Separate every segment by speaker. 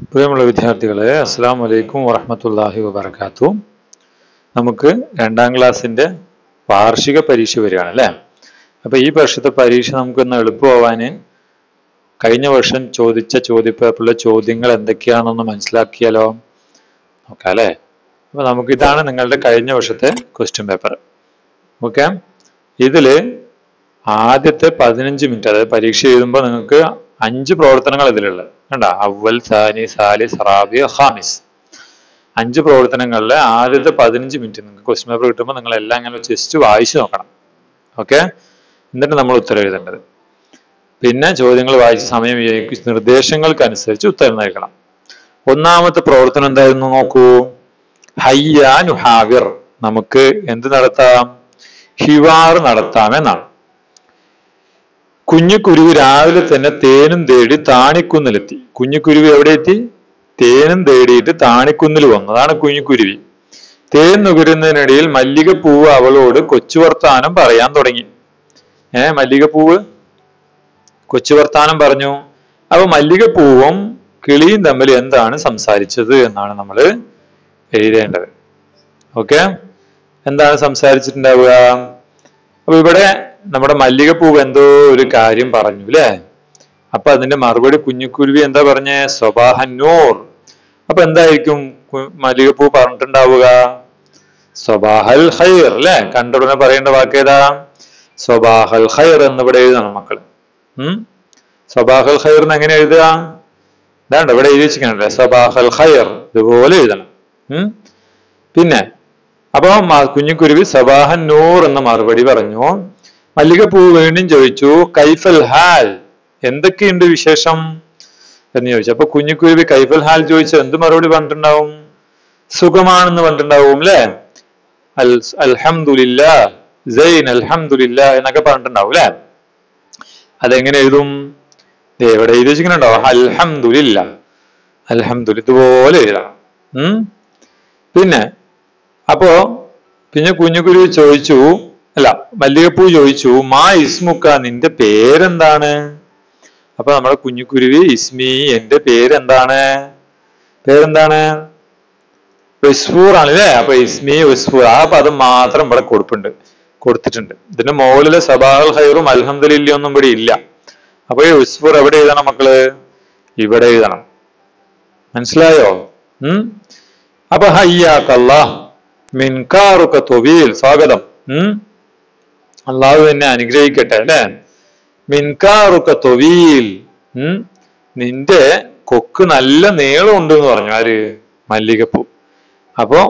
Speaker 1: പ്രിയമുള്ള വിദ്യാർത്ഥികളെ അസ്സാം വലൈക്കും വറഹമത്തല്ലാഹി വബർക്കാത്തു നമുക്ക് രണ്ടാം ക്ലാസ്സിന്റെ വാർഷിക പരീക്ഷ വരികയാണ് അല്ലേ അപ്പൊ ഈ വർഷത്തെ പരീക്ഷ നമുക്കൊന്ന് എളുപ്പമാവാന് കഴിഞ്ഞ വർഷം ചോദിച്ച ചോദ്യപേപ്പറിലെ ചോദ്യങ്ങൾ എന്തൊക്കെയാണെന്ന് മനസ്സിലാക്കിയാലോ നോക്കാം അല്ലേ അപ്പൊ നമുക്ക് ഇതാണ് നിങ്ങളുടെ കഴിഞ്ഞ വർഷത്തെ ക്വസ്റ്റ്യൻ പേപ്പർ ഓക്കെ ഇതില് ആദ്യത്തെ പതിനഞ്ച് മിനിറ്റ് അതായത് പരീക്ഷ എഴുതുമ്പോൾ നിങ്ങൾക്ക് അഞ്ച് പ്രവർത്തനങ്ങൾ ഇതിലുള്ളത് കണ്ട അവൽ സാനി സാലിസ് റാബിയ ഹാമിസ് അഞ്ച് പ്രവർത്തനങ്ങളിലെ ആദ്യത്തെ പതിനഞ്ച് മിനിറ്റ് നിങ്ങൾക്ക് ക്വസ്റ്റ്യൻ പേപ്പർ കിട്ടുമ്പോൾ നിങ്ങൾ എല്ലാം ഇങ്ങനെ ജസ്റ്റ് വായിച്ചു നോക്കണം ഓക്കെ എന്നിട്ട് നമ്മൾ ഉത്തരം എഴുതേണ്ടത് പിന്നെ ചോദ്യങ്ങൾ വായിച്ച് സമയം വിനിയോഗിച്ച് നിർദ്ദേശങ്ങൾക്കനുസരിച്ച് ഉത്തരം നൽകണം ഒന്നാമത്തെ പ്രവർത്തനം എന്തായിരുന്നു നോക്കൂ ഹയ്യാ നുഹാവിർ നമുക്ക് എന്ത് നടത്താം ഹിവാർ നടത്താമെന്നാണ് കുഞ്ഞുകുരുവി രാവിലെ തന്നെ തേനും തേടി താണിക്കുന്നിലെത്തി കുഞ്ഞുകുരുവി എവിടെ എത്തി തേനും തേടിയിട്ട് താണിക്കുന്നിൽ വന്നു അതാണ് കുഞ്ഞുകുരുവി തേൻ നുകരുന്നതിനിടയിൽ മല്ലികപ്പൂവ് അവളോട് കൊച്ചു വർത്താനം പറയാൻ തുടങ്ങി ഏ മല്ലികപ്പൂവ് കൊച്ചു വർത്താനം പറഞ്ഞു അപ്പൊ മല്ലികപ്പൂവും കിളിയും തമ്മിൽ എന്താണ് സംസാരിച്ചത് എന്നാണ് നമ്മൾ എഴുതേണ്ടത് ഓക്കെ എന്താണ് സംസാരിച്ചിട്ടുണ്ടാവുക അപ്പൊ ഇവിടെ നമ്മുടെ മല്ലികപ്പൂവ് എന്തോ ഒരു കാര്യം പറഞ്ഞു അല്ലേ അപ്പൊ അതിന്റെ മറുപടി കുഞ്ഞുക്കുരുവി എന്താ പറഞ്ഞേ സ്വബാഹന്നൂർ അപ്പൊ എന്തായിരിക്കും കു- മല്ലികപ്പൂ പറഞ്ഞിട്ടുണ്ടാവുക സ്വബാഹൽ ഖൈർ അല്ലെ കണ്ടുടനെ പറയേണ്ട വാക്ക് ഏതാ സ്വബാഹൽ ഖൈർ എന്ന് ഇവിടെ എഴുതണം മക്കള് ഉം സ്വബാഹൽ ഖൈർ എന്ന് എങ്ങനെ എഴുതുക ഇതാണ്ട് ഇവിടെ എഴുതി വെച്ചിരിക്കണല്ലേ സ്വബാഹൽ ഖൈർ ഇതുപോലെ എഴുതണം ഉം പിന്നെ അപ്പൊ മ- കുഞ്ഞുകുരുവി സബാഹൻ നൂർ എന്ന മറുപടി പറഞ്ഞു മല്ലികപ്പൂ വീണ്ടും ചോദിച്ചു കൈഫൽ ഹാൽ എന്തൊക്കെയുണ്ട് വിശേഷം എന്ന് ചോദിച്ചു അപ്പൊ കുഞ്ഞുകുരുവി കൈഫൽ ഹാൽ ചോദിച്ചു എന്ത് മറുപടി പറഞ്ഞിട്ടുണ്ടാവും സുഖമാണെന്ന് പറഞ്ഞിട്ടുണ്ടാവും അല്ലെ അൽ അൽഹംദുലില്ല സൈൻ അൽഹംദുലില്ല എന്നൊക്കെ പറഞ്ഞിട്ടുണ്ടാവും അല്ലെ അതെങ്ങനെ എഴുതും ദേ ഇവിടെ എഴുതി വെച്ചിട്ടുണ്ടോ അൽഹംദുലില്ല അൽഹംദുലില്ല ഇതുപോലെ എഴുതണം ഉം പിന്നെ അപ്പോ പിന്നെ കുഞ്ഞുകുരുവി ചോദിച്ചു അല്ല മല്ലികപ്പൂ ചോദിച്ചു മാ ഇസ്മുക്ക നിന്റെ പേരെന്താണ് അപ്പൊ നമ്മുടെ കുഞ്ഞുകുരുവി ഇസ്മി എന്റെ പേരെന്താണ് പേരെന്താണ് ഉസ്ഫൂർ ആണ് അല്ലേ അപ്പൊ ഇസ്മി ഉസ്ഫൂർ ആ പദം മാത്രം ഇവിടെ കൊടുപ്പുണ്ട് കൊടുത്തിട്ടുണ്ട് ഇതിന്റെ മുകളിലെ സബാഹൽ ഹൈറും അൽഹംദുലില്ല ഒന്നും ഇവിടെ ഇല്ല അപ്പൊ ഈ ഉസ്ഫൂർ എവിടെ എഴുതണം മക്കള് ഇവിടെ എഴുതണം മനസ്സിലായോ ഉം അപ്പൊ ഹയ്യാക്കല്ല മിൻകാറുക തൊവീൽ സ്വാഗതം ഉം അള്ളാഹു എന്നെ അനുഗ്രഹിക്കട്ടെ അല്ലെ മിൻകാറുക തൊവീൽ ഉം നിന്റെ കൊക്ക് നല്ല നീളമുണ്ട് എന്ന് പറഞ്ഞു ആര് മല്ലികപ്പൂ അപ്പോ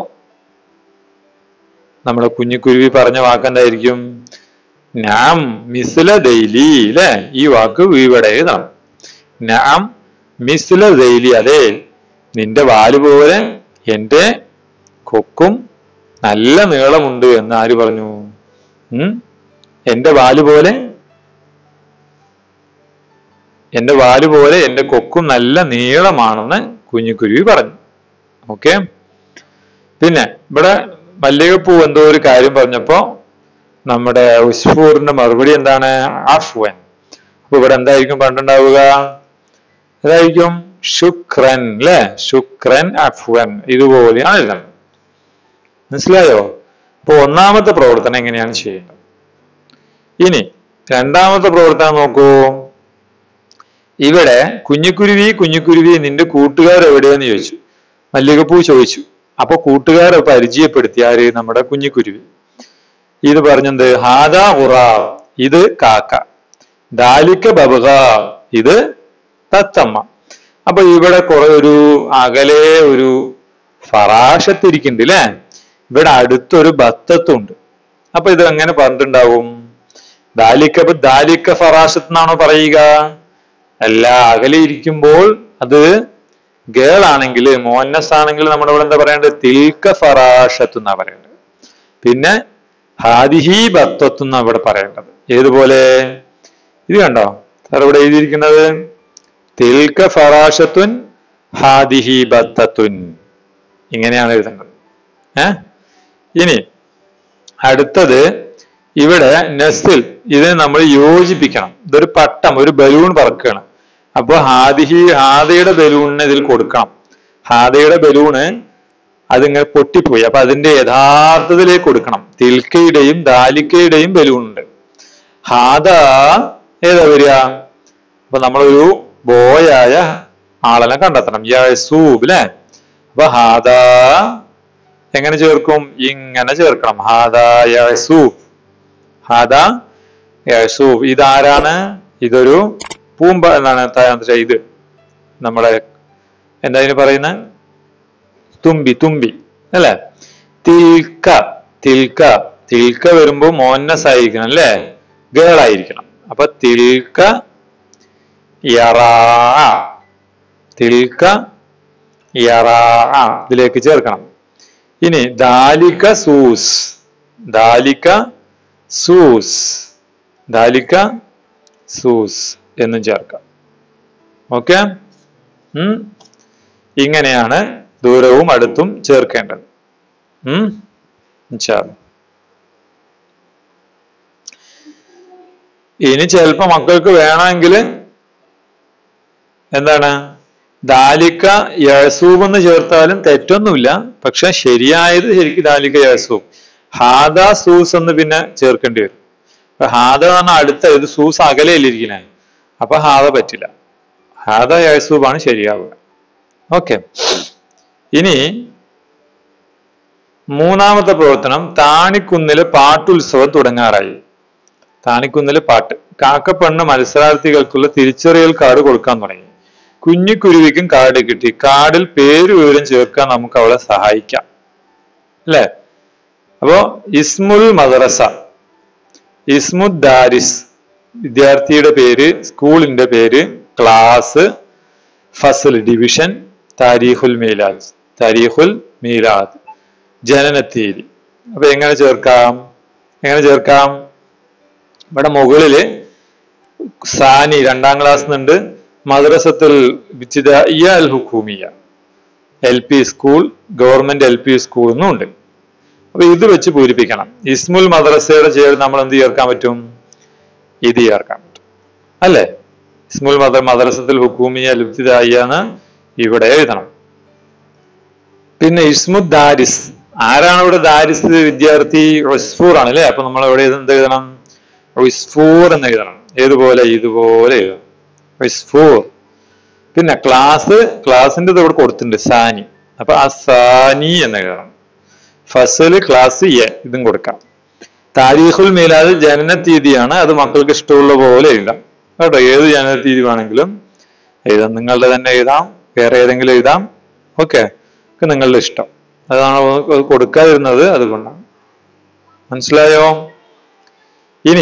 Speaker 1: നമ്മുടെ കുഞ്ഞിക്കുരുവി പറഞ്ഞ വാക്കെന്തായിരിക്കും നാം മിസ്ല ദൈലി അല്ലെ ഈ വാക്ക് ഇവിടെ എഴുതണം നാം മിസ്ല ദൈലി അതെ നിന്റെ വാല് പോലെ എന്റെ കൊക്കും നല്ല നീളമുണ്ട് എന്ന് ആര് പറഞ്ഞു ഉം എന്റെ വാല് പോലെ എന്റെ വാല് പോലെ എന്റെ കൊക്കും നല്ല നീളമാണെന്ന് കുഞ്ഞിക്കുരുവി പറഞ്ഞു ഓക്കെ പിന്നെ ഇവിടെ മല്ലികപ്പൂ എന്തോ ഒരു കാര്യം പറഞ്ഞപ്പോ നമ്മുടെ ഉസ്ഫൂറിന്റെ മറുപടി എന്താണ് അഫ്വൻ അപ്പൊ ഇവിടെ എന്തായിരിക്കും പറഞ്ഞിട്ടുണ്ടാവുക അതായിരിക്കും ശുക്രൻ അല്ലെ ശുക്രൻ അഫ്വൻ ഇതുപോലെയാണ് എഴുതണം മനസ്സിലായോ അപ്പൊ ഒന്നാമത്തെ പ്രവർത്തനം എങ്ങനെയാണ് ചെയ്യേണ്ടത് ഇനി രണ്ടാമത്തെ പ്രവർത്തനം നോക്കൂ ഇവിടെ കുഞ്ഞിക്കുരുവി കുഞ്ഞിക്കുരുവി നിന്റെ കൂട്ടുകാർ എവിടെയെന്ന് ചോദിച്ചു മല്ലികപ്പൂ ചോദിച്ചു അപ്പൊ കൂട്ടുകാരെ പരിചയപ്പെടുത്തി ആര് നമ്മുടെ കുഞ്ഞിക്കുരുവി ഇത് പറഞ്ഞത് ഹാദാ ഉറാർ ഇത് കാക്ക ദാലിക്ക ബബുക ഇത് തത്തമ്മ അപ്പൊ ഇവിടെ കുറെ ഒരു അകലെ ഒരു ഫറാശത്തിരിക്കുന്നുണ്ട് അല്ലേ ഇവിടെ അടുത്തൊരു ബത്തത്തുണ്ട് അപ്പൊ ഇത് എങ്ങനെ പറഞ്ഞിട്ടുണ്ടാവും ദാലിക്ക ഇപ്പൊ ദാലിക്ക ഫറാശത്ത് എന്നാണോ പറയുക അല്ല അകലെ ഇരിക്കുമ്പോൾ അത് ഗേൾ ആണെങ്കിൽ മോന്നസ് ആണെങ്കിൽ നമ്മുടെ ഇവിടെ എന്താ പറയേണ്ടത് തിൽക്ക ഫറാഷത്ത് എന്നാ പറയേണ്ടത് പിന്നെ ഹാദിഹി ബത്തത്ത് എന്നാ ഇവിടെ പറയേണ്ടത് ഏതുപോലെ ഇത് കണ്ടോ സാർ ഇവിടെ എഴുതിയിരിക്കുന്നത് തിൽക്ക ഫറാഷത്തുൻ ഹാദിഹി ബത്തത്തുൻ ഇങ്ങനെയാണ് എഴുതേണ്ടത് ഏ ഇനി അടുത്തത് ഇവിടെ നെസ്റ്റിൽ ഇതിനെ നമ്മൾ യോജിപ്പിക്കണം ഇതൊരു പട്ടം ഒരു ബലൂൺ പറക്കുകയാണ് അപ്പൊ ഹാദിഹി ഹാദയുടെ ബലൂണിനെ ഇതിൽ കൊടുക്കണം ഹാദയുടെ ബലൂണ് അതിങ്ങനെ പൊട്ടിപ്പോയി അപ്പൊ അതിന്റെ യഥാർത്ഥത്തിലേക്ക് കൊടുക്കണം തിൽക്കയുടെയും ദാലിക്കയുടെയും ബലൂൺ ഉണ്ട് ഹാദ ഏതാ വരിക അപ്പൊ നമ്മളൊരു ബോയായ ആളനെ കണ്ടെത്തണം യസൂബ് അല്ലെ അപ്പൊ ഹാദ എങ്ങനെ ചേർക്കും ഇങ്ങനെ ചേർക്കണം ഹാദ യസൂബ് ഹാദ യസൂബ് ഇതാരാണ് ഇതൊരു പൂമ്പ എന്നാണ് ത- എന്താ വെച്ചാ ഇത് നമ്മുടെ എന്താ ഇതിന് പറയുന്നത് തുമ്പി തുമ്പി അല്ലെ തിൽക്ക തിൽക്ക തിൽക്ക വരുമ്പോ മോന്നസ് ആയിരിക്കണം അല്ലേ ഗേൾ ആയിരിക്കണം അപ്പൊ തിൽക്ക യറാ തിൽക്ക യറാ ഇതിലേക്ക് ചേർക്കണം ഇനി ദാലിക സൂസ് ദാലിക സൂസ് ദാലിക സൂസ് എന്നും ചേർക്കാം ഓക്കെ ഉം ഇങ്ങനെയാണ് ദൂരവും അടുത്തും ചേർക്കേണ്ടത് ഉം ഇൻഷാ അല്ലാ. ഇനി ചിലപ്പോ മക്കൾക്ക് വേണമെങ്കിൽ എന്താണ് ദാലിക്ക യസൂബ് എന്ന് ചേർത്താലും തെറ്റൊന്നുമില്ല പക്ഷെ ശരിയായത് ശരിക്കും ദാലിക്ക യസൂബ് ഹാദ സൂസ് എന്ന് പിന്നെ ചേർക്കേണ്ടി വരും അപ്പൊ ഹാദ എന്ന് പറഞ്ഞാൽ അടുത്ത ഇത് സൂസ് അകലെയല്ലിരിക്കണേ അപ്പൊ ഹാദ പറ്റില്ല ഹാദ യസൂബാണ് ശരിയാവുക ഓക്കെ ഇനി മൂന്നാമത്തെ പ്രവർത്തനം താണിക്കുന്നിലെ പാട്ടുത്സവം തുടങ്ങാറായി താണിക്കുന്നിലെ പാട്ട് കാക്കപ്പെണ്ണ് മത്സരാർത്ഥികൾക്കുള്ള തിരിച്ചറിയൽ കാർഡ് കൊടുക്കാൻ തുടങ്ങി കുഞ്ഞിക്കുരുവിക്കും കാർഡ് കിട്ടി കാർഡിൽ പേര് വിവരം ചേർക്കാൻ നമുക്ക് അവളെ സഹായിക്കാം അല്ലേ അപ്പോ ഇസ്മുൽ മദ്രസ ഇസ്മുദ് ദാരിസ് വിദ്യാർത്ഥിയുടെ പേര് സ്കൂളിന്റെ പേര് ക്ലാസ് ഫസൽ ഡിവിഷൻ താരീഖുൽ മീലാദ് താരീഖുൽ മീലാദ് ജനനത്തീയതി അപ്പൊ എങ്ങനെ ചേർക്കാം എങ്ങനെ ചേർക്കാം ഇവിടെ മുകളില് സാനി രണ്ടാം ക്ലാസ് ഉണ്ട് മദ്രസത്തുൽ ബിച്ചിദായിയ അൽ ഹുക്കൂമിയ L P school government L P school എന്നും ഉണ്ട് അപ്പൊ ഇത് വെച്ച് പൂരിപ്പിക്കണം ഇസ്മുൽ മദ്രസയുടെ ചേർന്ന് നമ്മൾ എന്ത് ചേർക്കാൻ പറ്റും ഇത് ചേർക്കാൻ പറ്റും അല്ലേ ഇസ്മുൽ മദർ മദ്രസത്തിൽ ഹുക്കൂമിയ ലുബ്തിദായിയ എന്ന് ഇവിടെ എഴുതണം പിന്നെ ഇസ്മുദ് ദാരിസ് ആരാണ് ഇവിടെ ദാരിസ് വിദ്യാർത്ഥി ഉസ്ഫൂർ ആണ് അല്ലേ അപ്പൊ നമ്മൾ ഇവിടെ എന്ത് എഴുതണം ഉസ്ഫൂർ എന്ന് എഴുതണം ഏതുപോലെ ഇതുപോലെ എഴുതണം ഉസ്ഫൂർ പിന്നെ ക്ലാസ് ക്ലാസിന്റെ ഇവിടെ കൊടുത്തിട്ടുണ്ട് സാനി അപ്പൊ ആ സാനി എന്ന് എഴുതണം ഫസല് ക്ലാസ് എ ഇതും കൊടുക്കാം താരീഖുൽ മീലാദ് ജനന തീയതിയാണ് അത് മക്കൾക്ക് ഇഷ്ടമുള്ള പോലെ എഴുതാം കേട്ടോ ഏത് ജനന തീയതി വേണമെങ്കിലും എഴുതാം നിങ്ങളുടെ തന്നെ എഴുതാം വേറെ ഏതെങ്കിലും എഴുതാം ഓക്കെ ഒക്കെ നിങ്ങളുടെ ഇഷ്ടം അതാണ് അത് കൊടുക്കാതിരുന്നത് അതുകൊണ്ടാണ് മനസ്സിലായോ ഇനി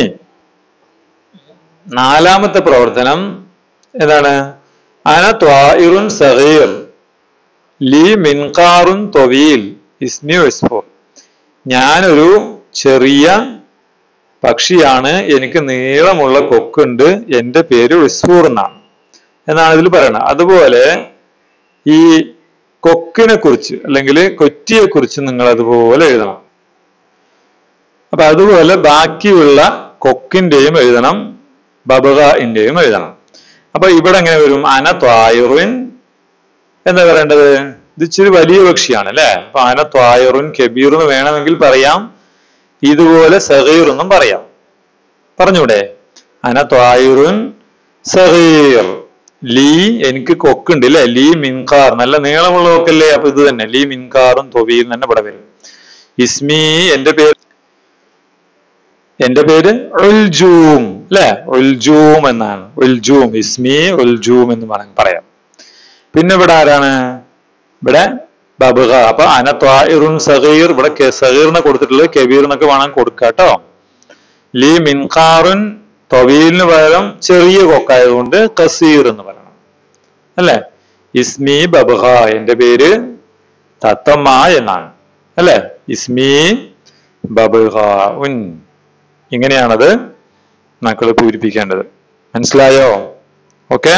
Speaker 1: നാലാമത്തെ പ്രവർത്തനം എന്താണ് അന ത്വായിറുൻ സഗീർ ലീ മിൻകാറുൻ തൊവീൽ ഇസ്മി ഇസ്ഫോർ ഞാനൊരു ചെറിയ പക്ഷിയാണ് എനിക്ക് നീളമുള്ള കൊക്കുണ്ട് എന്റെ പേര് ഇസ്ഫൂർ എന്നാണ് എന്നാണ് ഇതിൽ പറയുന്നത് അതുപോലെ ഈ കൊക്കിനെ കുറിച്ച് അല്ലെങ്കിൽ കൊറ്റിയെ കുറിച്ച് നിങ്ങൾ അതുപോലെ എഴുതണം അപ്പൊ അതുപോലെ ബാക്കിയുള്ള കൊക്കിന്റെയും എഴുതണം ബബകന്റെയും എഴുതണം അപ്പൊ ഇവിടെ എങ്ങനെ വരും അന ത്വായുറിൻ എന്താ പറയേണ്ടത് ഇത് ഇച്ചിരി വലിയ പക്ഷിയാണ് അല്ലെ അപ്പൊ അന ത്വായുറുൻ കബീർ എന്ന് വേണമെങ്കിൽ പറയാം ഇതുപോലെ സഹീർ എന്നും പറയാം പറഞ്ഞൂടെ അന ത്വായുറുൻ സഹീർ ലീ എനിക്ക് കൊക്കുണ്ട് അല്ലെ ലീ മിൻകാർ നല്ല നീളമുള്ള കൊക്കല്ലേ അപ്പൊ ഇത് തന്നെ ലീ മിൻകാറും തൊബീൽ തന്നെ ഇവിടെ വരും ഇസ്മി എന്റെ പേര് എന്റെ പേര് ഉൽജൂം അല്ലെ ഉൽജൂം എന്നാണ് ഉൽജൂം ഇസ്മി ഉൽജൂം എന്ന് വേണമെങ്കിൽ പറയാം പിന്നെ ഇവിടെ ആരാണ് ഇവിടെ ബബുക അപ്പൊ അന ത്വാഇറുൻ സഗീർ ഇവിടെ കെ- സഗീറിനെ കൊടുത്തിട്ടുള്ളത് കബീറിനൊക്കെ വേണം കൊടുക്കാട്ടോ ലീ മിൻകാറുൻ തൊവീലിന് പകരം ചെറിയ കൊക്കായതുകൊണ്ട് കസീർ എന്ന് പറയണം അല്ലെ ഇസ്മി ബബുഹ എന്റെ പേര് തത്തമ്മ എന്നാണ് അല്ലെ ഇസ്മി ബബുഹ ഉൻ ഇങ്ങനെയാണത് മക്കൾ പൂരിപ്പിക്കേണ്ടത് മനസ്സിലായോ ഓക്കെ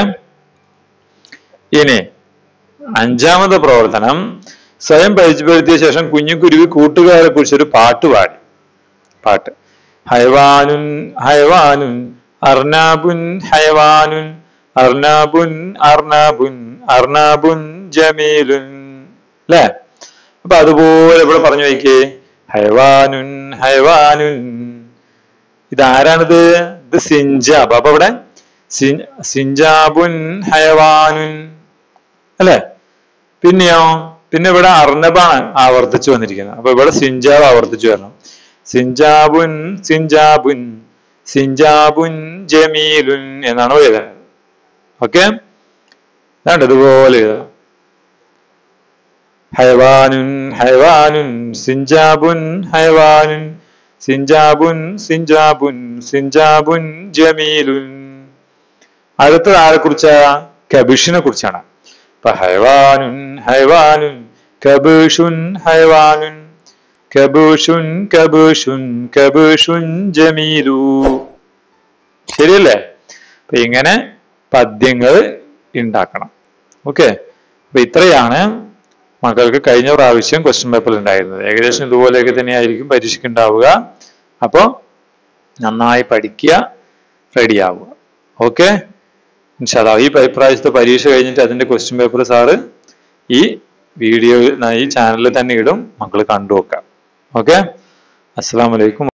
Speaker 1: ഇനി അഞ്ചാമത്തെ പ്രവർത്തനം സ്വയം പരിചയപ്പെടുത്തിയ ശേഷം കുഞ്ഞുകുരുവി കൂട്ടുകാരെ കുറിച്ച് ഒരു പാട്ട് പാടി പാട്ട് ഹയവാനുൻ ഹയവാനുൻ അർനാബുൻ ഹയവാനുൻ അർണാബുൻ അർണാബുൻ അർണാബുൻ ജമീലുൻ അല്ലേ അപ്പൊ അതുപോലെ ഇവിടെ പറഞ്ഞു വയ്ക്കേ ഹൈവാനുൻ ഹൈവാനുൻ ഇതാരാണിത് ഇത് സിഞ്ചാബ് അപ്പൊ ഇവിടെ സിൻ- സിഞ്ചാബുൻ ഹയവാനുൻ അല്ലെ പിന്നെയോ പിന്നെ ഇവിടെ അർണബാണ് ആവർത്തിച്ചു വന്നിരിക്കുന്നത് അപ്പൊ ഇവിടെ സിഞ്ചാബ് ആവർത്തിച്ചു വരണം സിഞ്ചാബുൻ സിഞ്ചാബുൻ സിഞ്ചാബുൻ ജമീലുൻ എന്നാണ് എഴുതുന്നത് ഓക്കെ അതാണ്ട് ഇതുപോലെ എഴുതാം ഹൈവാനുൻ ഹൈവാനുൻ സിഞ്ചാബുൻ ഹൈവാനുൻ സിഞ്ചാബുൻ സിഞ്ചാബുൻ സിഞ്ചാബുൻ ജമീലുൻ അടുത്തത് ആരെ കുറിച്ചാ കബിഷിനെ കുറിച്ചാണ് അപ്പൊ ഹൈവാനുൻ ഹൈവാനുൻ കബീഷുൻ ഹൈവാനുൻ കബൂഷുൻ കബൂഷുൻ കബൂഷുൻ ജമീലു ശരിയല്ലേ അപ്പൊ ഇങ്ങനെ പദ്യങ്ങൾ ഉണ്ടാക്കണം ഓക്കെ അപ്പൊ ഇത്രയാണ് മക്കൾക്ക് കഴിഞ്ഞ പ്രാവശ്യം ക്വസ്റ്റ്യൻ പേപ്പറിൽ ഉണ്ടായിരുന്നത് ഏകദേശം ഇതുപോലെയൊക്കെ തന്നെയായിരിക്കും പരീക്ഷയ്ക്ക് ഉണ്ടാവുക അപ്പോൾ നന്നായി പഠിക്കുക റെഡിയാവുക ഓക്കെ ഇൻഷാല്ലാ ഈ പ- ഇപ്രാവശ്യത്തെ പരീക്ഷ കഴിഞ്ഞിട്ട് അതിന്റെ ക്വസ്റ്റ്യൻ പേപ്പർ സാറ് ഈ വീഡിയോ ഈ ചാനലിൽ തന്നെ ഇടും മക്കൾ കണ്ടു നോക്കാം ഓക്കെ അസ്സാം വലൈക്കും